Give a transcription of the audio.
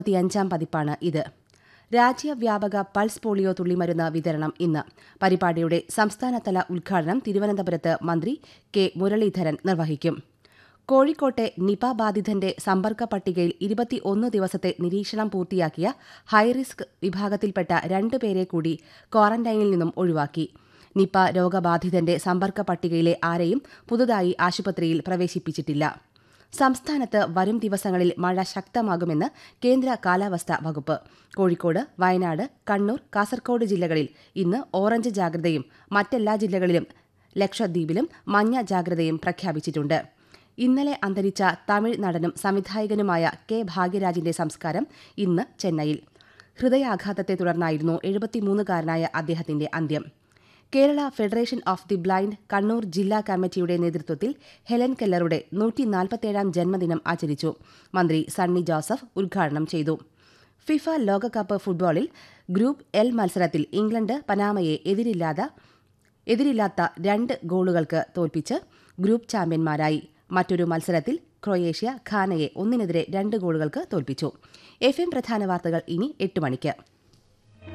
അഞ്ചാം പതിപ്പാണ് ഇത് രാജ്യവ്യാപക പൾസ് പോളിയോ തുള്ളിമരുന്ന് വിതരണം ഇന്ന് പരിപാടിയുടെ സംസ്ഥാനതല ഉദ്ഘാടനം തിരുവനന്തപുരത്ത് മന്ത്രി കെ മുരളീധരൻ നിർവഹിക്കും കോഴിക്കോട്ടെ നിപ ബാധിതന്റെ സമ്പർക്ക പട്ടികയിൽ ഇരുപത്തിയൊന്ന് ദിവസത്തെ നിരീക്ഷണം പൂർത്തിയാക്കിയ ഹൈറിസ്ക് വിഭാഗത്തിൽപ്പെട്ട രണ്ടുപേരെ കൂടി ക്വാറന്റൈനിൽ നിന്നും ഒഴിവാക്കി നിപ രോഗബാധിതന്റെ സമ്പർക്ക പട്ടികയിലെ ആരെയും പുതുതായി ആശുപത്രിയിൽ പ്രവേശിപ്പിച്ചിട്ടില്ല സംസ്ഥാനത്ത് വരും ദിവസങ്ങളിൽ മഴ ശക്തമാകുമെന്ന് കേന്ദ്ര കാലാവസ്ഥാ വകുപ്പ് കോഴിക്കോട് വയനാട് കണ്ണൂർ കാസർഗോഡ് ജില്ലകളിൽ ഇന്ന് ഓറഞ്ച് ജാഗ്രതയും മറ്റെല്ലാ ജില്ലകളിലും ലക്ഷദ്വീപിലും മഞ്ഞ ജാഗ്രതയും പ്രഖ്യാപിച്ചിട്ടുണ്ട് ഇന്നലെ അന്തരിച്ച തമിഴ് നടനും സംവിധായകനുമായ കെ ഭാഗ്യരാജിന്റെ സംസ്കാരം ഇന്ന് ചെന്നൈയിൽ ഹൃദയാഘാതത്തെ തുടർന്നായിരുന്നു എഴുപത്തിമൂന്നുകാരനായ അദ്ദേഹത്തിന്റെ അന്ത്യം Kerala federation of the blind Kannur ജില്ലാ കമ്മിറ്റിയുടെ നേതൃത്വത്തിൽ ഹെലൻ കെല്ലറുടെ നൂറ്റിനാൽപ്പത്തേഴാം ജന്മദിനം ആചരിച്ചു മന്ത്രി സണ്ണി ജോസഫ് ഉദ്ഘാടനം ചെയ്തു ഫിഫ ലോകകപ്പ് ഫുട്ബോളിൽ ഗ്രൂപ്പ് എൽ മത്സരത്തിൽ ഇംഗ്ലണ്ട് പനാമയെ എതിരില്ലാത്ത എതിരില്ലാത്ത രണ്ട് ഗോളുകൾക്ക് തോൽപ്പിച്ച് ഗ്രൂപ്പ് ചാമ്പ്യന്മാരായി മറ്റൊരു മത്സരത്തിൽ ക്രൊയേഷ്യ ഖാനയെ ഒന്നിനെതിരെ രണ്ട് ഗോളുകൾക്ക് തോൽപ്പിച്ചു എഫ് എം പ്രധാന വാർത്തകൾ ഇനി എട്ട് മണിക്ക്